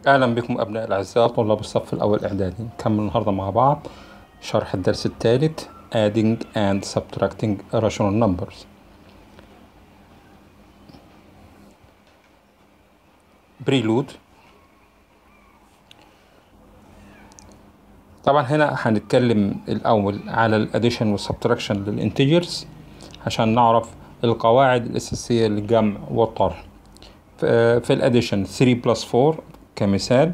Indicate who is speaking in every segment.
Speaker 1: أهلا بكم أبناء الأعزاء طلاب الصف الأول إعدادي نكمل النهاردة مع بعض شرح الدرس الثالث adding and subtracting rational numbers prelude طبعا هنا هنتكلم الأول على الاديشن والسبتراكشن للانتجرز عشان نعرف القواعد الأساسية للجمع والطرح في الاديشن 3 بلس 4 كمثال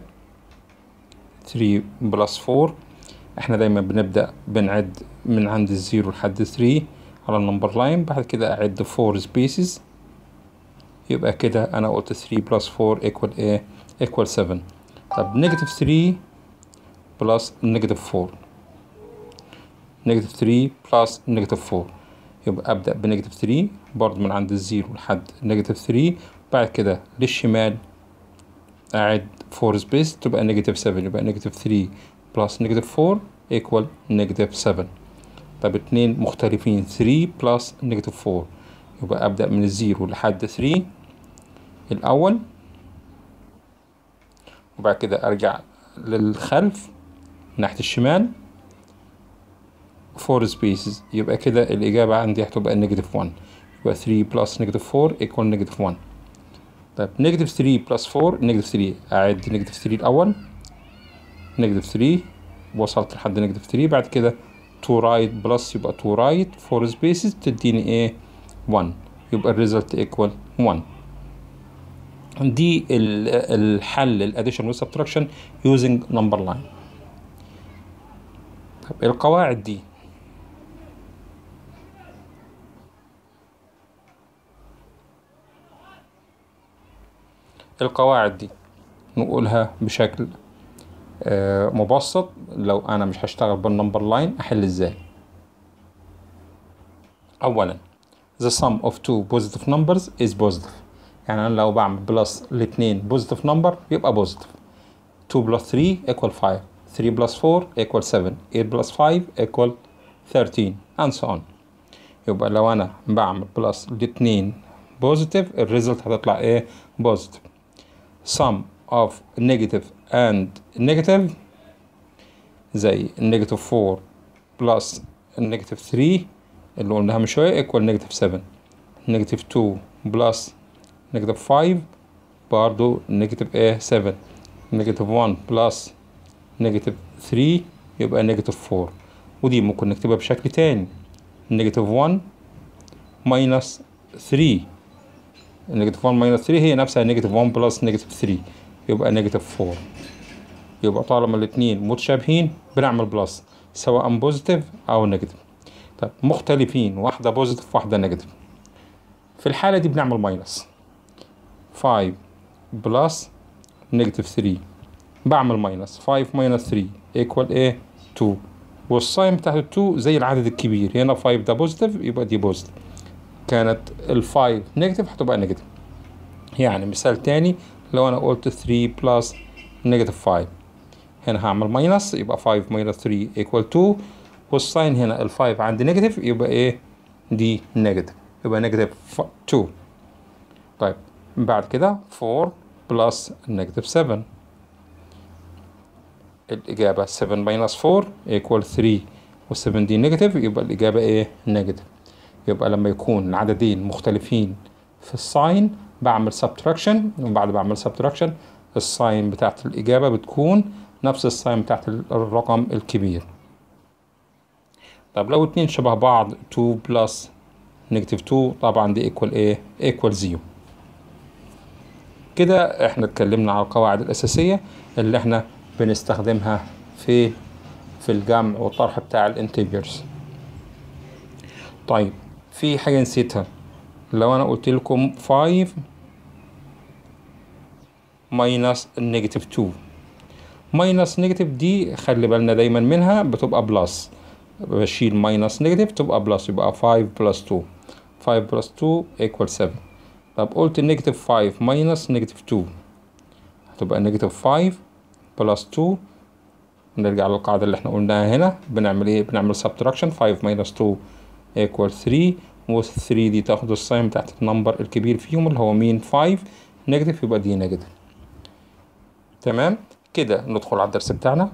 Speaker 1: 3 بلس 4 احنا دايما بنبدأ بنعد من عند الزيرو لحد 3 على النمبر لاين بعد كده اعد 4 سبيسز يبقى كده انا قلت 3 بلس 4 ايكوال ايه ايكوال 7 طب نيجاتيف 3 بلس نيجاتيف 4 نيجاتيف 3 بلس نيجاتيف 4 يبقى ابدأ بنيجاتيف 3 برضه من عند الزيرو لحد نيجاتيف 3 بعد كده للشمال أعد 4 سبيس تبقى نيجاتيف 7 يبقى نيجاتيف 3 بلس نيجاتيف 4 ايكوال نيجاتيف 7 طب اتنين مختلفين 3 بلس نيجاتيف 4 يبقى أبدأ من الزيرو لحد 3 الأول وبعد كده أرجع للخلف ناحية الشمال 4 سبيسز يبقى كده الإجابة عندي هتبقى نيجاتيف 1 يبقى 3 بلس نيجاتيف 4 ايكوال نيجاتيف 1 طيب نيجاتيف 3 بلس 4 نيجاتيف 3 أعد نيجاتيف 3 الأول نيجاتيف 3 وصلت لحد نيجاتيف 3 بعد كده 2 رايت بلس يبقى 2 رايت 4 سبيسز تديني ايه 1 يبقى الريزلت ايكوال 1 دي الحل الاديشن والسبتراكشن يوزنج نمبر لاين طب القواعد دي القواعد دي نقولها بشكل آه مبسط لو انا مش هشتغل بالنمبر لاين احل ازاي اولا the sum of two positive numbers is positive يعني انا لو بعمل بلس الاتنين بوزيتيف نمبر يبقى بوزيتيف 2 بلس 3 equal 5 3 بلس 4 equal 7 8 بلس 5 equal 13 and so on يبقى لو انا بعمل بلس الاتنين بوزيتيف الريزلت هتطلع ايه بوزيتيف sum of negative and negative زي negative 4 plus negative 3 اللي قلناها من شوية equal negative 7 negative 2 plus negative 5 برضو negative ايه 7 negative 1 plus negative 3 يبقى negative 4 ودي ممكن نكتبها بشكل تاني negative 1 minus 3 نيجاتيف 1 ماينس 3 هي نفسها نيجاتيف 1 بلس نيجاتيف 3 يبقى نيجاتيف 4 يبقى طالما الاتنين متشابهين بنعمل بلس سواء بوزيتيف او نيجاتيف طيب مختلفين واحدة بوزيتيف واحدة نيجاتيف في الحالة دي بنعمل ماينس 5 بلس نيجاتيف 3 بعمل ماينس 5 ماينس 3 ايكوال ايه 2 والساين بتاعت ال 2 زي العدد الكبير هنا 5 ده بوزيتيف يبقى دي بوزيتيف كانت الفايف نيجاتيف هتبقى نيجاتيف يعني مثال تاني لو انا قلت 3 بلس نيجاتيف 5 هنا هعمل ماينس يبقى 5 ماينس 3 ايكوال 2 والساين هنا ال 5 عندي نيجاتيف يبقى ايه دي نيجاتيف يبقى نيجاتيف 2 طيب بعد كده 4 بلس نيجاتيف 7 الإجابة 7 ماينس 4 ايكوال 3 وال7 دي نيجاتيف يبقى الإجابة ايه نيجاتيف يبقى لما يكون العددين مختلفين في الساين بعمل سبتراكشن وبعد بعمل سبتراكشن الساين بتاعت الإجابة بتكون نفس الساين بتاعت الرقم الكبير طب لو اتنين شبه بعض 2 بلس نيجاتيف 2 طبعا دي ايكوال ايه ايكوال 0 كده احنا اتكلمنا على القواعد الأساسية اللي احنا بنستخدمها في في الجمع والطرح بتاع الانتجرز طيب في حاجة نسيتها لو أنا قلت لكم 5 ماينس نيجاتيف 2 ماينس نيجاتيف دي خلي بالنا دايما منها بتبقى بلس بشيل ماينس نيجاتيف تبقى بلس يبقى 5 بلس 2 5 بلس 2 equal 7 طب قلت نيجاتيف 5 ماينس نيجاتيف 2 هتبقى نيجاتيف 5 بلس 2 نرجع للقاعدة اللي احنا قلناها هنا بنعمل ايه بنعمل سبتراكشن 5 ماينس 2 equal 3 و 3 دي تاخد الساين بتاعت النمبر الكبير فيهم اللي هو مين 5 نيجاتيف يبقى دي نيجاتيف تمام كده ندخل على الدرس بتاعنا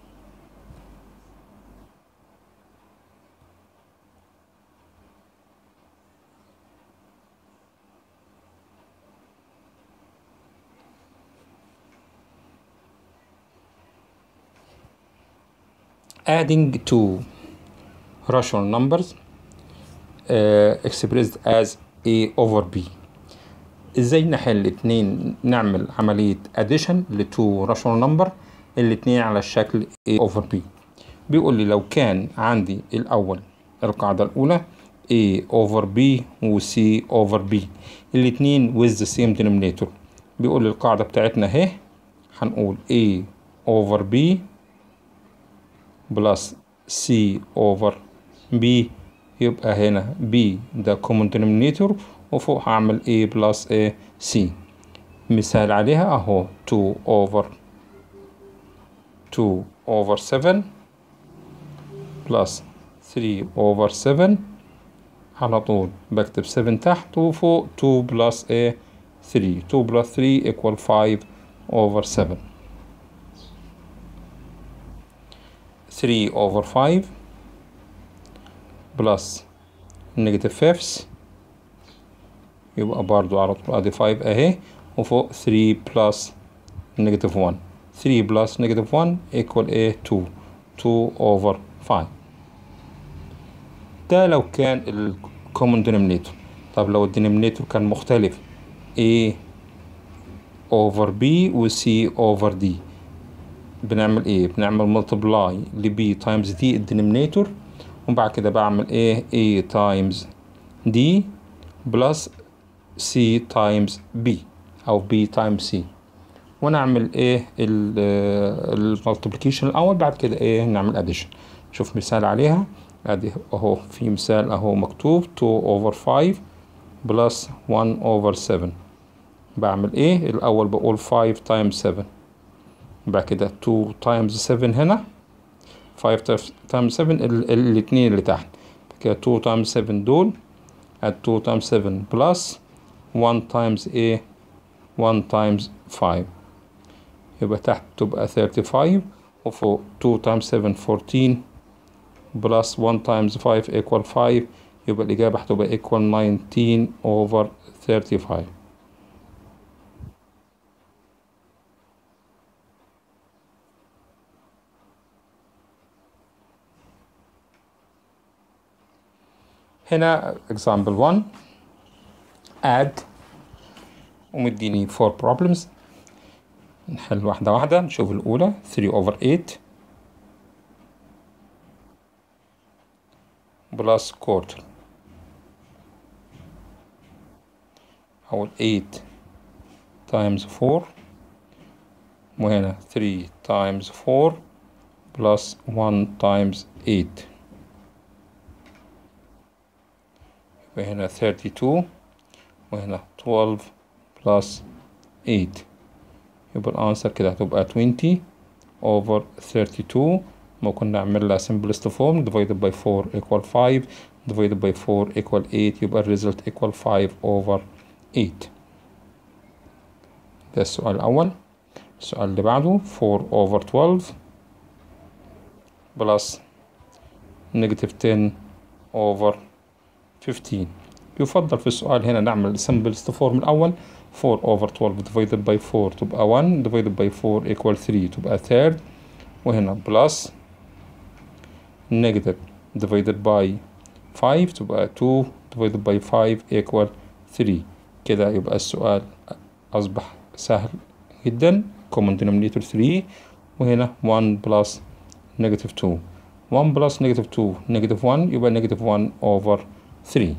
Speaker 1: adding two rational numbers uh, expressed as a over b ازاي نحل اتنين نعمل عملية addition ل two rational number الاتنين على الشكل a over b بيقول لي لو كان عندي الأول القاعدة الأولى a over b و c over b الاتنين with the same denominator بيقول لي القاعدة بتاعتنا اهي هنقول a over b بلس c over b يبقى هنا b ده common denominator وفوق هعمل a بلس a c مثال عليها اهو 2 over 2 over 7 بلس 3 over 7 على طول بكتب 7 تحت وفوق 2 بلس a 3 2 بلس 3 equal 5 over 7 3 over 5 بلس negative fifths يبقى برضو على طول ادي 5 اهي وفوق 3 بلس negative 1 3 بلس negative 1 equal a 2 2 over 5 ده لو كان ال common denominator طب لو الدينومينيتور كان مختلف a over b و c over d بنعمل ايه بنعمل multiply ل b times d الدينومينيتور وبعد كده بعمل ايه a times d plus c times b او b times c ونعمل ايه المالتيبليكيشن الاول بعد كده ايه نعمل addition شوف مثال عليها ادي اهو في مثال اهو مكتوب 2 over 5 plus 1 over 7 بعمل ايه الاول بقول 5 times 7 بعد كده 2 times 7 هنا 5 times 7 الاثنين اللي تحت كده 2 times 7 دول add 2 times 7 plus 1 times a 1 times 5 يبقى تحت تبقى 35 وفوق 2 times 7 14 plus 1 times 5 equal 5 يبقى الإجابة هتبقى equal 19 over 35 هنا example 1 add ومديني 4 problems نحل واحدة واحدة نشوف الأولى 3 over 8 plus quarter أول 8 times 4 وهنا 3 times 4 plus 1 times 8 يبقى هنا 32 وهنا 12 plus 8 يبقى الأنسر كده هتبقى 20 over 32 ممكن نعمل لها simplest form divided by 4 equal 5 divided by 4 equal 8 يبقى الريزلت equal 5 over 8 ده السؤال الأول السؤال اللي بعده 4 over 12 plus negative 10 over 15 يفضل في السؤال هنا نعمل simplest form الأول 4 over 12 divided by 4 تبقى 1 divided by 4 equal 3 تبقى third وهنا plus negative divided by 5 تبقى 2 divided by 5 equal 3 كده يبقى السؤال أصبح سهل جدا common denominator 3 وهنا 1 plus negative 2 1 plus negative 2 negative 1 يبقى negative 1 over 3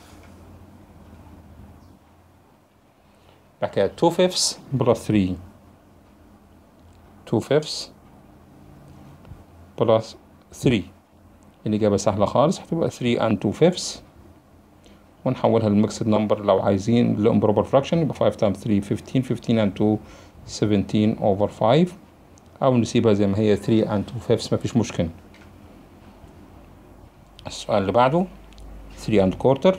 Speaker 1: بعد كده 2 fifths plus 3 2 fifths plus 3 الإجابة سهلة خالص هتبقى 3 and 2 fifths ونحولها للميكسد نمبر لو عايزين لإمبروبر فراكشن يبقى 5 times 3 15 15 and 2 17 over 5 أو نسيبها زي ما هي 3 and 2 fifths مفيش مشكلة السؤال اللي بعده 3 and quarter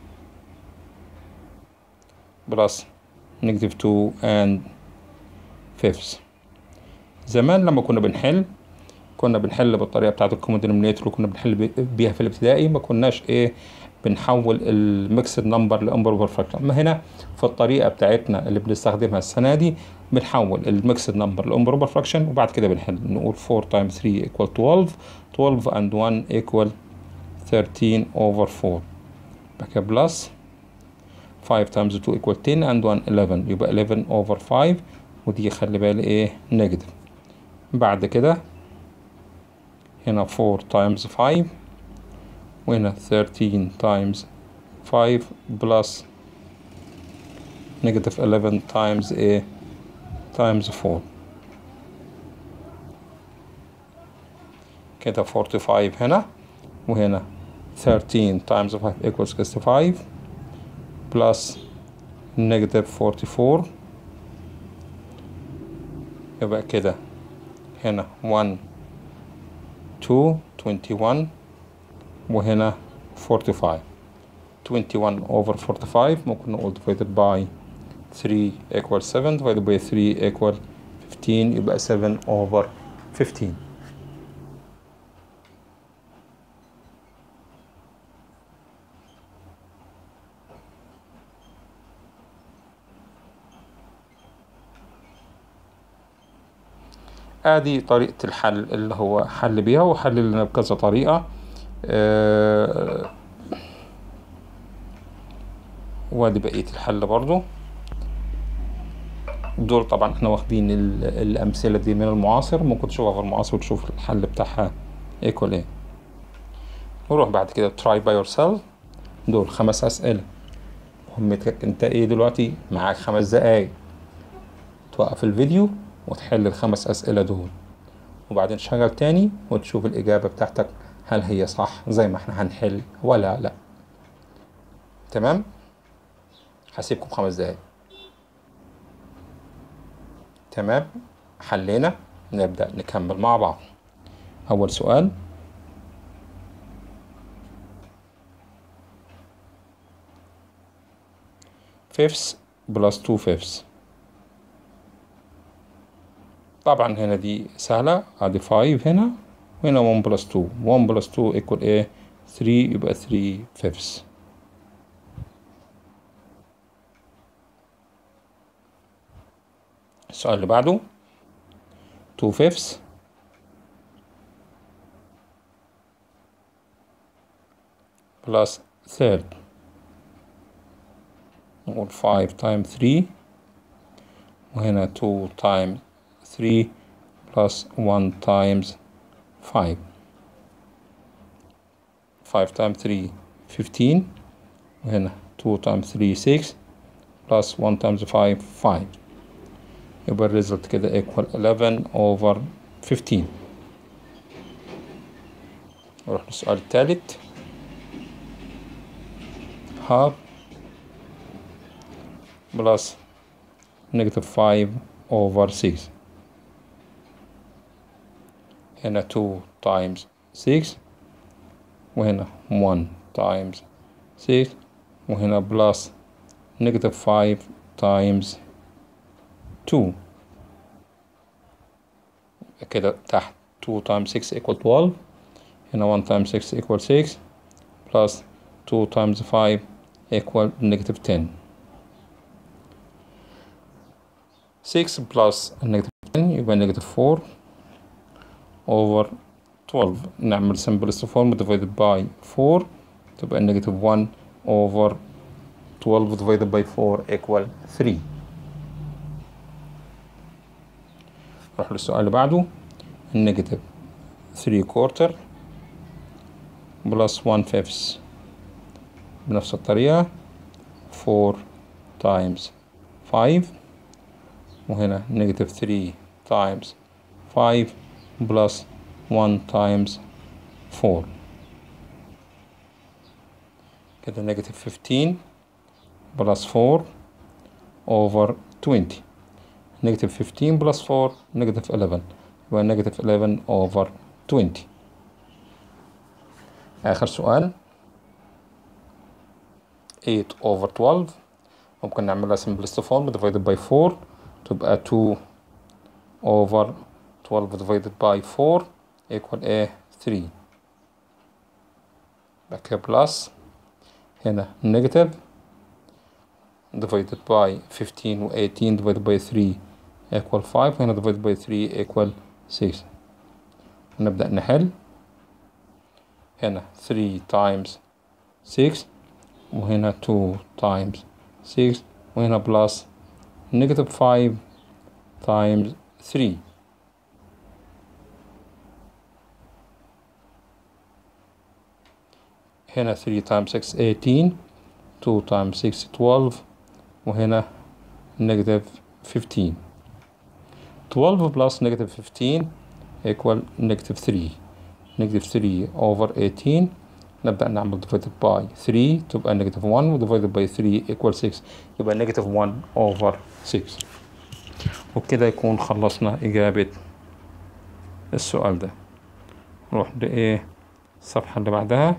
Speaker 1: plus negative 2 and fifths زمان لما كنا بنحل كنا بنحل بالطريقه بتاعه الكومن دينومينيتور اللي كنا بنحل بي- بيها في الابتدائي ما كناش ايه بنحول الميكسد نمبر لامبروفر فراكشن اما هنا في الطريقه بتاعتنا اللي بنستخدمها السنه دي بنحول الميكسد نمبر لامبروفر فراكشن وبعد كده بنحل نقول 4 times 3 equal 12 12 and 1 equal 13 over 4 بعد كده بلس 5 times 2 equal 10 and 1 11 يبقى 11 over 5 ودي خلي بالي ايه نيجاتيف بعد كده هنا 4 times 5 وهنا 13 times 5 plus negative 11 times a times 4 كده 45 هنا وهنا 13 times 5 equals 65 plus negative 44 يبقى كده هنا 1 2 21 وهنا 45 21 over 45 ممكن نقول divided by 3 equal 7 divided by 3 equal 15 يبقى 7 over 15 ادي طريقة الحل اللي هو حل بيها وحل لنا بكذا طريقة آه، وادي بقية الحل برضو دول طبعا احنا واخدين ال- الأمثلة دي من المعاصر ممكن تشوفها في المعاصر وتشوف الحل بتاعها ايكوال ايه نروح بعد كده try by yourself دول خمس أسئلة مهمتك انت ايه دلوقتي معاك خمس دقايق توقف الفيديو وتحل الخمس أسئلة دول وبعدين شغل تاني وتشوف الإجابة بتاعتك هل هي صح زي ما احنا هنحل ولا لا تمام هسيبكم خمس دقايق تمام حلينا نبدأ نكمل مع بعض أول سؤال fifths plus two fifths طبعا هنا دي سهلة ادي 5 هنا وهنا 1 بلس 2 1 بلس 2 equal ايه 3 يبقى 3 fifths السؤال اللي بعده 2 fifths plus third نقول 5 times 3 وهنا 2 times 3 plus 1 times 5 5 times 3 15 وهنا 2 times 3 6 plus 1 times 5 5 يبقى الريزلت كده equal 11 over 15 نروح للسؤال الثالث half plus negative 5 over 6 هنا 2 times 6 وهنا 1 times 6 وهنا plus negative 5 times 2 كده تحت 2 times 6 equal 12 هنا 1 times 6 equal 6 plus 2 times 5 equal negative 10 6 plus negative 10 يبقى negative 4 over 12 نعمل simplest form divided by 4 تبقى negative 1 over 12 divided by 4 equal 3 نروح للسؤال اللي بعده negative 3 quarter plus 1 fifth بنفس الطريقة 4 times 5 وهنا negative 3 times 5 plus 1 times 4 كده negative 15 plus 4 over 20 negative 15 plus 4 negative 11 يبقى negative 11 over 20 آخر سؤال 8 over 12 ممكن نعملها simplest form divided by 4 تبقى 2 over 12 divided by 4 equal a 3 بعد كده plus هنا negative divided by 15 و 18 divided by 3 equal 5 هنا divided by 3 equal 6 نبدأ نحل هنا 3 times 6 وهنا 2 times 6 وهنا plus negative 5 times 3 هنا 3 times 6 18 2 times 6 12 وهنا negative 15 12 plus negative 15 equal negative 3 negative 3 over 18 نبدأ نعمل divided by 3 تبقى negative 1 و divided by 3 equal 6 يبقى negative 1 over 6 وبكده يكون خلصنا إجابة السؤال ده نروح لإيه الصفحة اللي بعدها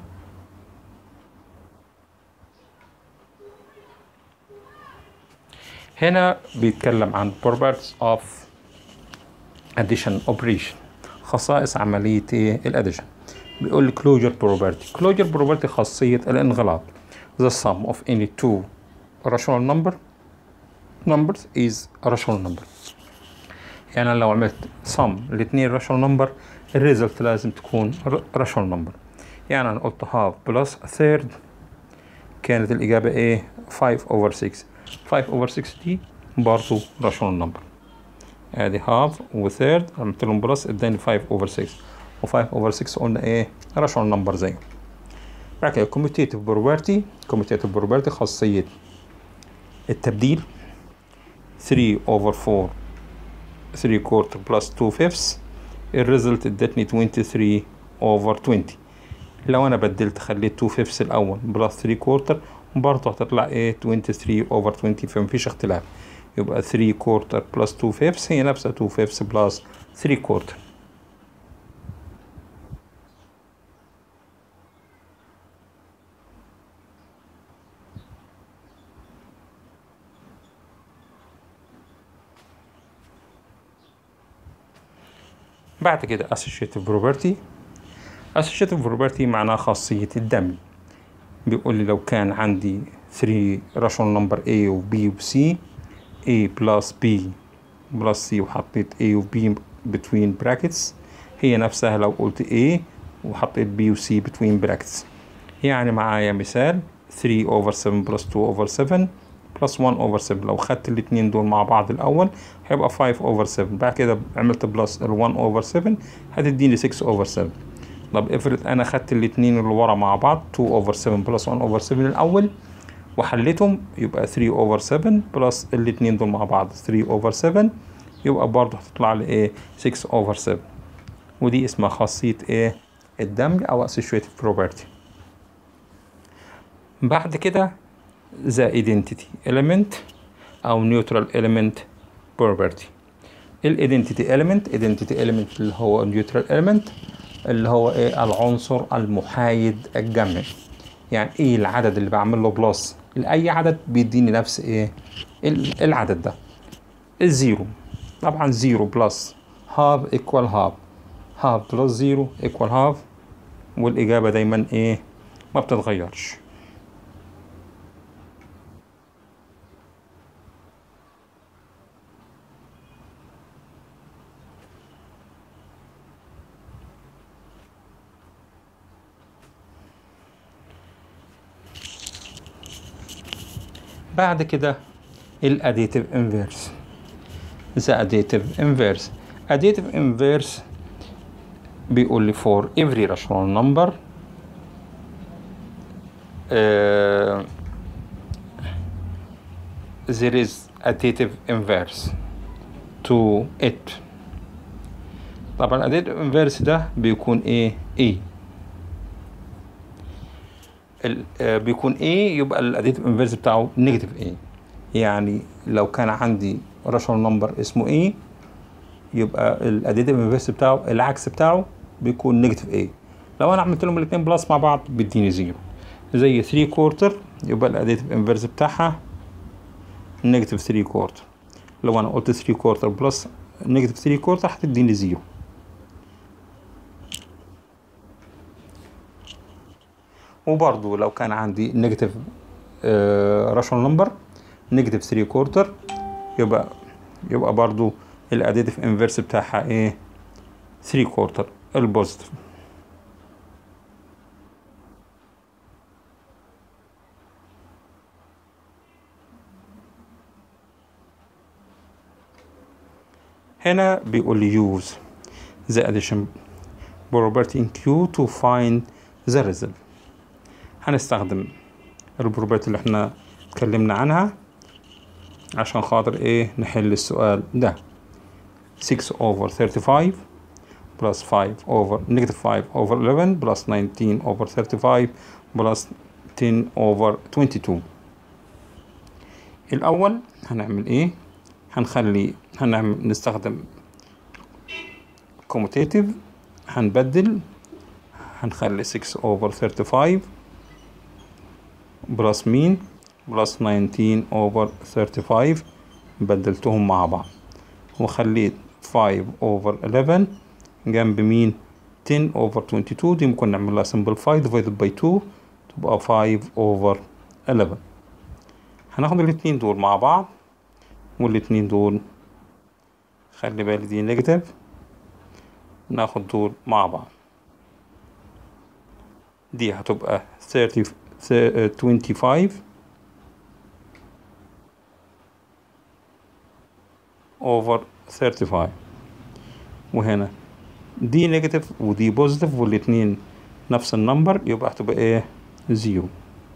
Speaker 1: هنا بيتكلم عن properties of addition operation خصائص عملية ايه الاديشن بيقول لي closure property closure property خاصية الانغلاق the sum of any two rational number numbers is a rational number يعني أنا لو عملت sum الاثنين rational number الريزلت لازم تكون rational number يعني أنا قلت half plus a third كانت الإجابة ايه 5 over 6 5 over 6 دي برضو rational number ادي هاف وثيرد عملت لهم بلس اداني 5 اوفر 6 و5 اوفر 6 قلنا ايه راشونال نمبر زي بعد كده كوميتيتيف بروبرتي كوميتيتيف بروبرتي خاصية التبديل 3 اوفر 4 3 كورتر بلس 2 فيفثs الريزلت ادتني 23 اوفر 20 لو انا بدلت خليت 2 فيفثs الاول بلس 3 كورتر برضه هتطلع ايه 23 اوفر 20 فمفيش اختلاف يبقى 3 كورتر بلس 2 فيفثs هي نفسها 2 فيفثs بلس 3 كورتر بعد كده associative property associative property معناها خاصية الدمج بيقول لي لو كان عندي 3 rational number A و B و C A plus B plus C وحطيت A و B between brackets هي نفسها لو قلت A وحطيت B و C between brackets يعني معايا مثال 3 over 7 plus 2 over 7 plus 1 over 7 لو خدت الاتنين دول مع بعض الأول هيبقى 5 over 7 بعد كده عملت بلس ال 1 over 7 هتديني 6 over 7 طب افرض أنا خدت الاتنين اللي ورا مع بعض 2 over 7 plus 1 over 7 الأول وحليتهم يبقى 3 over 7 بلس الاتنين دول مع بعض 3 over 7 يبقى برضه هتطلع لي ايه 6 over 7 ودي اسمها خاصية ايه الدمج أو associative property بعد كده the identity element أو neutral element property الايدنتيتي element identity element اللي هو neutral element اللي هو ايه العنصر المحايد الجمعي يعني ايه العدد اللي بعمل له بلس لاي عدد بيديني نفس ايه ال- العدد ده الزيرو طبعا زيرو بلس هاف ايكوال هاف هاف بلس زيرو ايكوال هاف والاجابه دايما ايه ما بتتغيرش بعد كده الاديتيف انفيرس the additive inverse additive inverse بيقول لي for every rational number uh, there is additive inverse to it طبعا additive inverse ده بيكون ايه ايه ال- آه، بيكون A يبقى الاديتيف انفيرس بتاعه نيجاتيف A يعني لو كان عندي راشونال نمبر اسمه A يبقى الاديتيف انفيرس بتاعه العكس بتاعه بيكون نيجاتيف A لو انا عملت لهم الاثنين بلس مع بعض بيديني زيرو زي 3 كورتر يبقى الاديتيف انفيرس بتاعها نيجاتيف 3 كورتر لو انا قلت 3 كورتر بلس نيجاتيف 3 كورتر هتديني زيرو وبرضو لو كان عندي نيجاتيف راشونال نمبر نيجاتيف 3 كورتر يبقى يبقى برضو الاديتيف انفرس بتاعها ايه 3 كورتر البوزيتيف هنا بيقول لي use the addition property in Q to find the result هنستخدم البروبرتي اللي احنا اتكلمنا عنها عشان خاطر ايه نحل السؤال ده 6 over 35 plus 5 over negative 5 over 11 plus 19 over 35 plus 10 over 22 الأول هنعمل ايه هنخلي هنعمل نستخدم commutative هنبدل هنخلي 6 over 35 بلس مين بلس 19 over 35 بدلتهم مع بعض وخليت 5 over 11 جنب مين 10 over 22 دي ممكن نعملها simplify divided by 2 تبقى 5 over 11 هناخد الاتنين دول مع بعض والاتنين دول خلي بالي دي نيجاتيف ناخد دول مع بعض دي هتبقى 30 25 over 35 وهنا دي نيجاتيف ودي بوزيتيف والاتنين نفس النمبر يبقى هتبقى ايه زيرو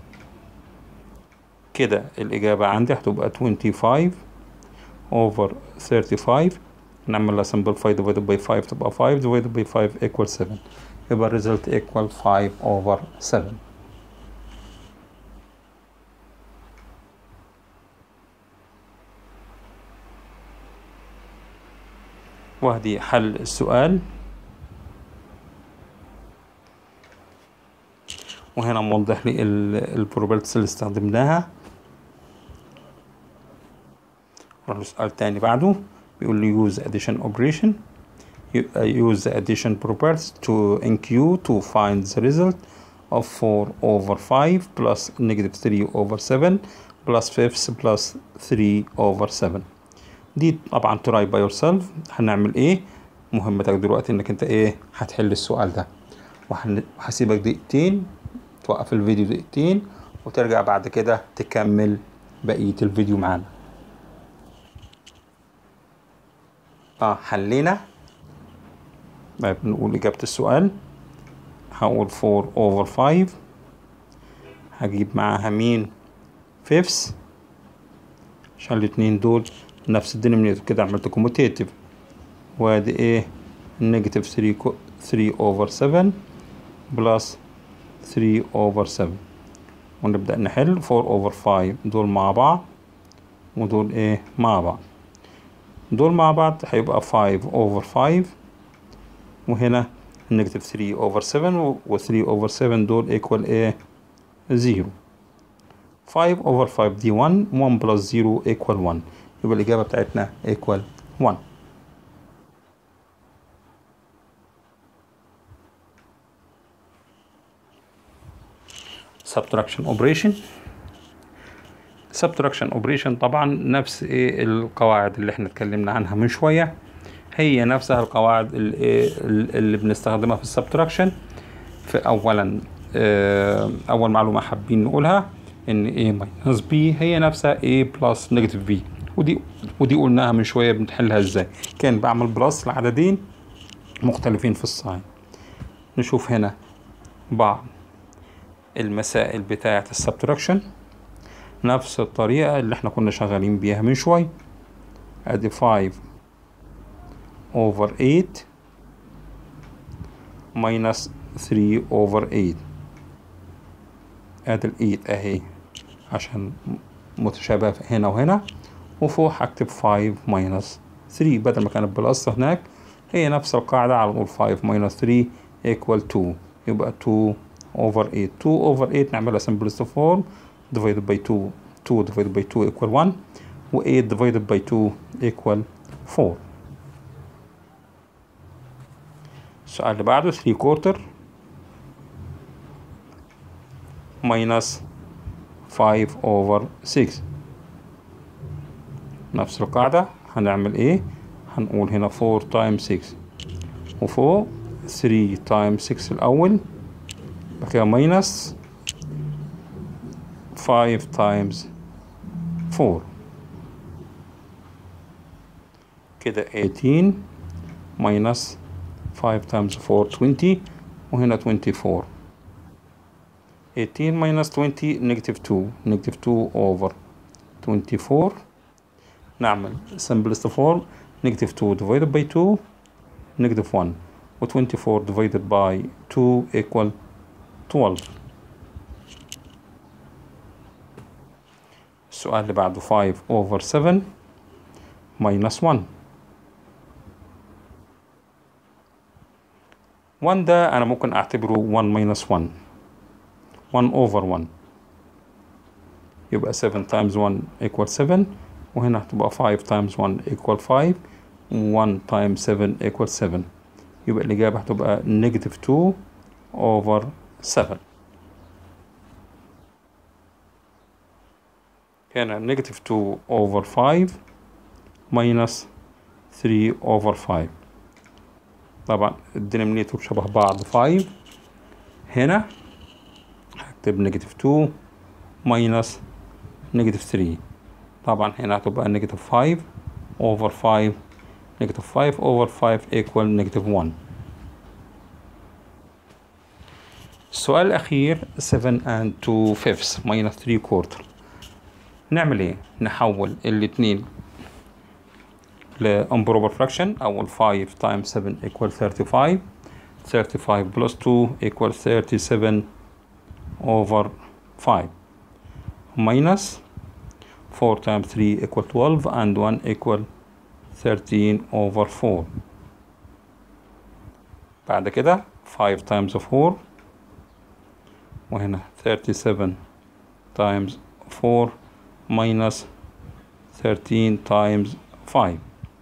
Speaker 1: كده الإجابة عندي هتبقى 25 over 35 نعملها simplify divided by 5 تبقى 5 divided by 5 equal 7 يبقى result equal 5 over 7 وهدي حل السؤال وهنا موضح لي البروبابيلتيز اللي استخدمناها نروح للسؤال تاني بعده بيقول لي use addition operation use the addition properties to in Q to find the result of 4 over 5 plus negative 3 over 7 plus 5 plus 3 over 7 دي طبعا try by yourself هنعمل ايه مهمتك دلوقتي انك انت ايه هتحل السؤال ده وهسيبك دقيقتين توقف الفيديو دقيقتين وترجع بعد كده تكمل بقية الفيديو معانا اه حلينا طيب نقول إجابة السؤال هقول 4 over 5 هجيب معاها مين فيفس عشان الاتنين دول نفس الدينومينيتور كده عملت كوموتيتيف وادي ايه نيجاتيف 3 3 over 7 بلس 3 over 7 ونبدأ نحل 4 over 5 دول مع بعض ودول ايه مع بعض دول مع بعض هيبقى 5 over 5 وهنا نيجاتيف 3 over 7 و 3 over 7 دول equal ايه 0 5 over 5 دي 1 1 plus 0 equal 1 يبقى الإجابة بتاعتنا equal 1 subtraction operation subtraction operation طبعا نفس ايه القواعد اللي احنا اتكلمنا عنها من شوية هي نفسها القواعد اللي, اللي بنستخدمها في السبتراكشن في اولا اه اول معلومة حابين نقولها ان a minus b هي نفسها a plus negative b ودي ودي قلناها من شوية بنحلها ازاي كان بعمل بلس لعددين مختلفين في الساين نشوف هنا بعض المسائل بتاعة السبتراكشن نفس الطريقة اللي احنا كنا شغالين بيها من شوي ادي 5 over 8 minus 3 over 8 ادي ال 8 اهي عشان متشابه هنا وهنا وفوق هكتب 5 minus 3 بدل ما كانت بلس هناك هي نفس القاعدة على نقول 5 minus 3 equal 2 يبقى 2 over 8 2 over 8 نعملها simplest form divided by 2 2 divided by 2 equal 1 و 8 divided by 2 equal 4 السؤال اللي بعده 3 كورتر ماينس 5 اوفر 6 نفس القاعدة هنعمل ايه هنقول هنا 4 تايم 6 وفوق 3 تايم 6 الأول بعد كده ماينس 5 تايمز 4 كده 18 ماينس 5 تايمز 4 20 وهنا 24 18 minus 20 negative 2 negative 2 over 24 نعمل simplest form negative 2 divided by 2 negative 1 و 24 divided by 2 equal 12 السؤال اللي بعده 5 over 7 minus 1 1 ده أنا ممكن أعتبره 1 minus 1 1 over 1 يبقى 7 times 1 equal 7 وهنا هتبقى 5 times 1 equal 5 1 times 7 equal 7 يبقى الإجابة هتبقى negative 2 over 7 هنا negative 2 over 5 minus 3 over 5 طبعا الدينومينيتور شبه بعض 5 هنا هكتب نيجاتيف 2 ماينس نيجاتيف 3 طبعا هنا هتبقى نيجاتيف 5 اوفر 5 نيجاتيف 5 اوفر 5 ايكوال نيجاتيف 1 السؤال الأخير 7 and 2 fifths minus 3 quarter نعمل ايه؟ نحول الاتنين ل improper fraction أول 5 times 7 equal 35 35 plus 2 equal 37 over 5 minus 4 times 3 equal 12 and 1 equal 13 over 4 بعد كده 5 times 4 وهنا 37 times 4 minus 13 times 5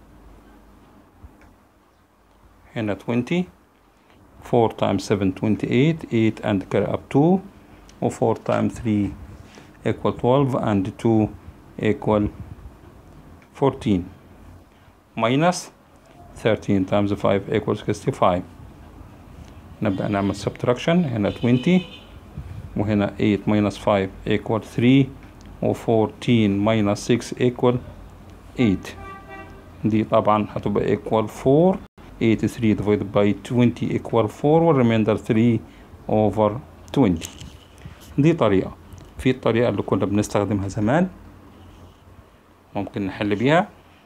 Speaker 1: هنا 20 4 times 7 28 8 and carry up 2 و 4 times 3 equal 12 and 2 equal 14 minus 13 times 5 equals 65 نبدأ نعمل subtraction هنا 20 وهنا 8 minus 5 equal 3 و 14 minus 6 equal 8 دي طبعا هتبقى equal 4 83 divided by 20 equal 4 والريميندر 3 over 20 دي طريقة في الطريقة اللي كنا بنستخدمها زمان ممكن نحل بيها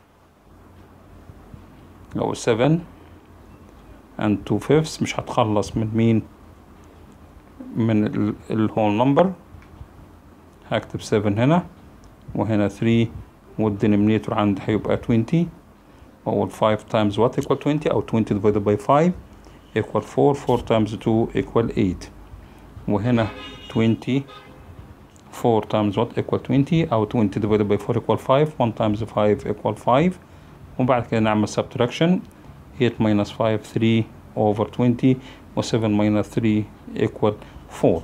Speaker 1: لو 7 and 2 fifths مش هتخلص من مين من الهول نمبر هكتب 7 هنا وهنا 3 والدينومينيتور عندي هيبقى 20 أول 5 times what equal 20 أو 20 divided by 5 equal 4 4 times 2 equal 8 وهنا 20 4 times what equal 20 أو 20 divided by 4 equal 5 1 times 5 equal 5 وبعد كده نعمل subtraction 8 minus 5 3 over 20 و 7 minus 3 equal 4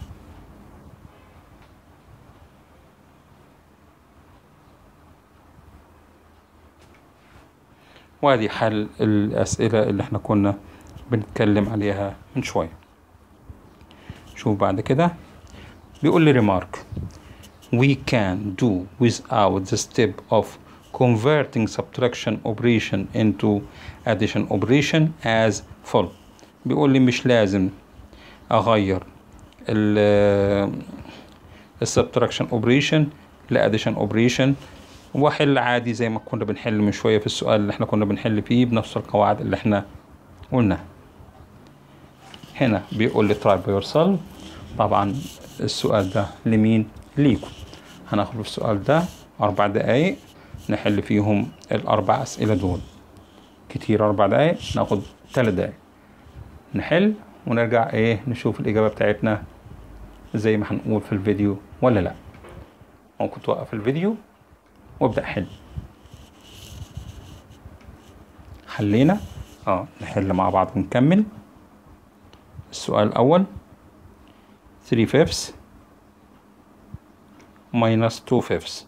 Speaker 1: وادي حل الأسئلة اللي احنا كنا بنتكلم عليها من شوية شوف بعد كده بيقول لي remark we can do without the step of converting subtraction operation into addition operation as follow بيقول لي مش لازم اغير ال subtraction operation ل addition operation واحل عادي زي ما كنا بنحل من شويه في السؤال اللي احنا كنا بنحل فيه بنفس القواعد اللي احنا قلناها هنا بيقول لي try by yourself طبعا السؤال ده لمين ليكم هناخد في السؤال ده أربع دقايق نحل فيهم الأربع أسئلة دول كتير أربع دقايق ناخد تلات دقايق نحل ونرجع إيه نشوف الإجابة بتاعتنا زي ما هنقول في الفيديو ولا لأ ممكن توقف الفيديو وابدأ حل حلينا اه نحل مع بعض ونكمل السؤال الأول 3 fifths minus 2 fifths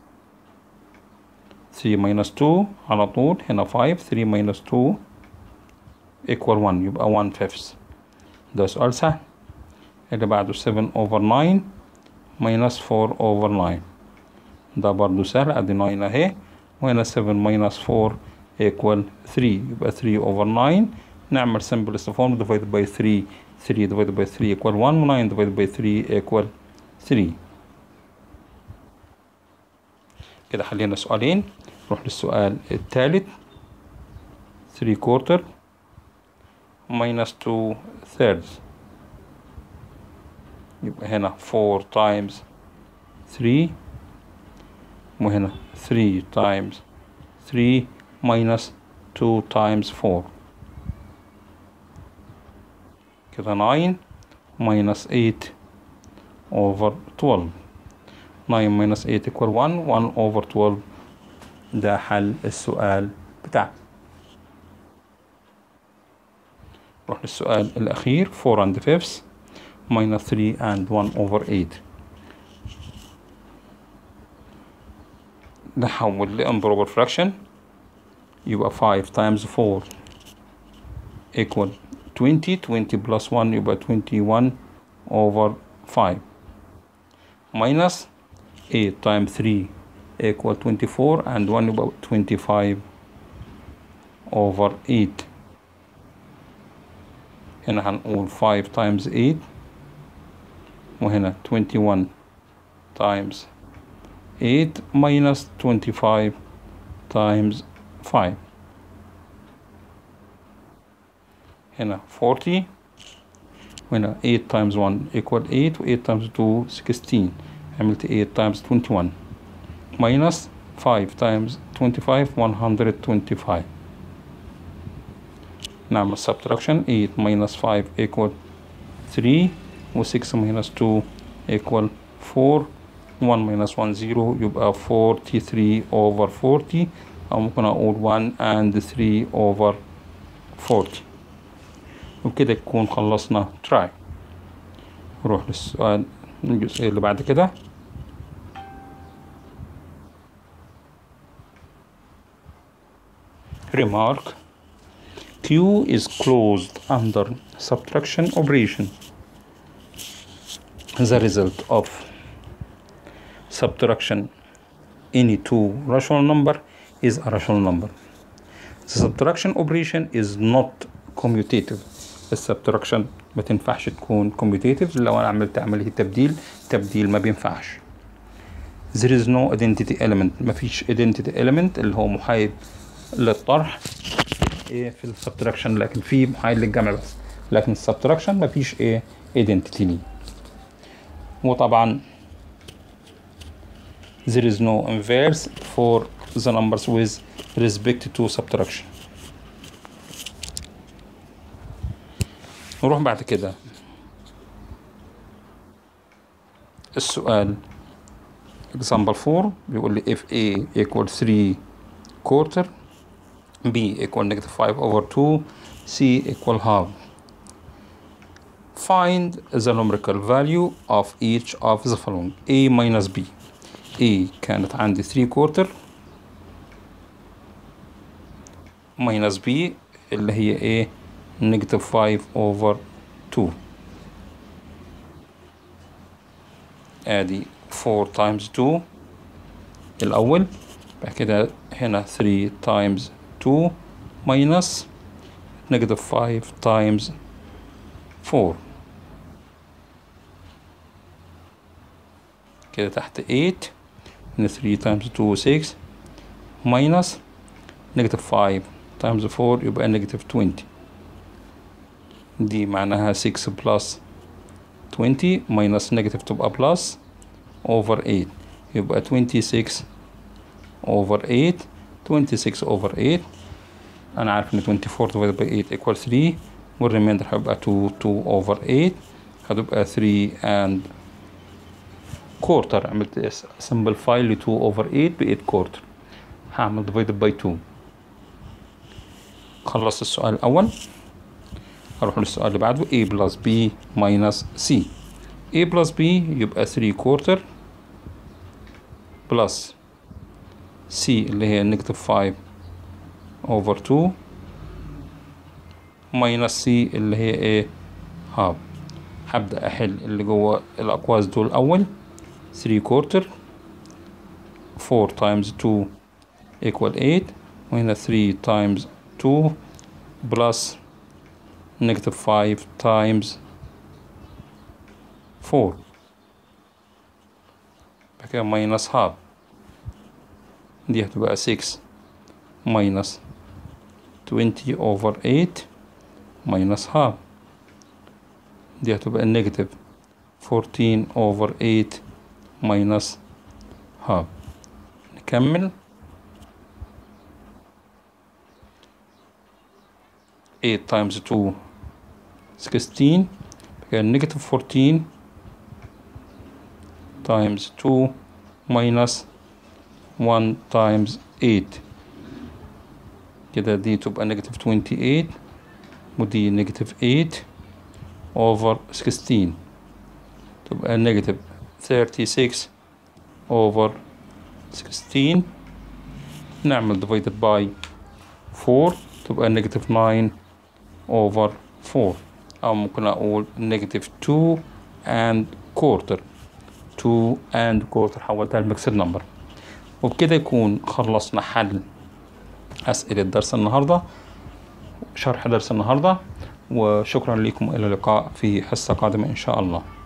Speaker 1: 3 minus 2 على طول هنا 5 3 minus 2 equal 1 يبقى 1 fifths ده سؤال سهل اللي بعده 7 over 9 minus 4 over 9 ده برضو سهل ادي 9 اهي وهنا 7 minus 4 equal 3 يبقى 3 over 9 نعمل simplest form divided by 3 3 divided by 3 equal 1 و 9 divided by 3 equal 3 كده حلينا سؤالين نروح للسؤال الثالث 3 quarter minus 2 thirds يبقى هنا 4 times 3 وهنا 3 times 3 minus 2 times 4 كده 9 minus 8 over 12 9 minus 8 equal 1 1 over 12 ده حل السؤال بتاعنا نروح للسؤال الأخير 4 and fifths minus 3 and 1 over 8 نحول لامبروبر fraction يبقى 5 times 4 equal 20 20 plus 1 يبقى 21 over 5 minus 8 times 3 equal 24 and 1 يبقى 25 over 8 هنا هنقول 5 times 8 وهنا 21 times 8 minus 25 times 5 هنا 40 وهنا 8 times 1 equal 8 و 8 times 2 16 عملت 8 times 21 minus 5 times 25 125 نعمل subtraction 8 minus 5 equal 3 و 6 minus 2 equal 4 1 minus 1 0 يبقى 43 over 40 أو ممكن أقول 1 and 3 over 40 وبكده يكون خلصنا try نروح للسؤال الجزء اللي بعد كده remark Q is closed under subtraction operation the result of subtraction any two rational number is a rational number the subtraction operation is not commutative السبتراكشن ما تنفعش تكون commutative لو انا عملت عمليه تبديل تبديل ما بينفعش there is no identity element ما فيش identity element اللي هو محايد للطرح ايه في السبتراكشن لكن في محايد للجمع بس لكن السبتراكشن ما فيش ايه identity ليه وطبعا there is no inverse for the numbers with respect to subtraction نروح بعد كده السؤال example 4 بيقول لي if A equal 3 quarter B equal negative 5 over 2 C equal half find the numerical value of each of the following A minus B A كانت عندي 3 quarter minus B اللي هي ايه negative 5 over 2 ادي 4 times 2 الاول بعد كده هنا 3 times 2 minus negative 5 times 4 كده تحت 8 هنا 3 times 2 6 minus negative 5 times 4 يبقى negative 20 دي معناها 6 plus 20 minus negative تبقى plus over 8 يبقى 26 over 8 26 over 8 أنا عارف إن 24 divided by 8 equal 3 والريميندر هيبقى 2 2 over 8 هتبقى 3 and quarter عملت simplify ل 2 over 8 ب 8 quarter هعمل divided by 2 خلصت السؤال الأول هروح للسؤال اللي بعده A plus B minus C A plus B يبقى 3 quarter plus C اللي هي negative 5 over 2 minus C اللي هي ايه half هبدأ أحل اللي جوه الأقواس دول الأول 3 quarter 4 times 2 equal 8 وهنا 3 times 2 plus negative 5 times 4 بعد كده minus half دي هتبقى 6 minus 20 over 8 minus half دي هتبقى negative 14 over 8 minus half نكمل 8 times 2 16 كان negative 14 times 2 minus 1 times 8 كده دي تبقى negative 28 ودي negative 8 over 16 تبقى negative 36 over 16 نعمل divided by 4 تبقى negative 9 over 4 أو ممكن أقول negative 2 and quarter 2 and quarter حولتها لميكسد نمبر وبكده يكون خلصنا حل أسئلة درس النهاردة شرح درس النهاردة وشكرا لكم إلى اللقاء في حصة قادمة إن شاء الله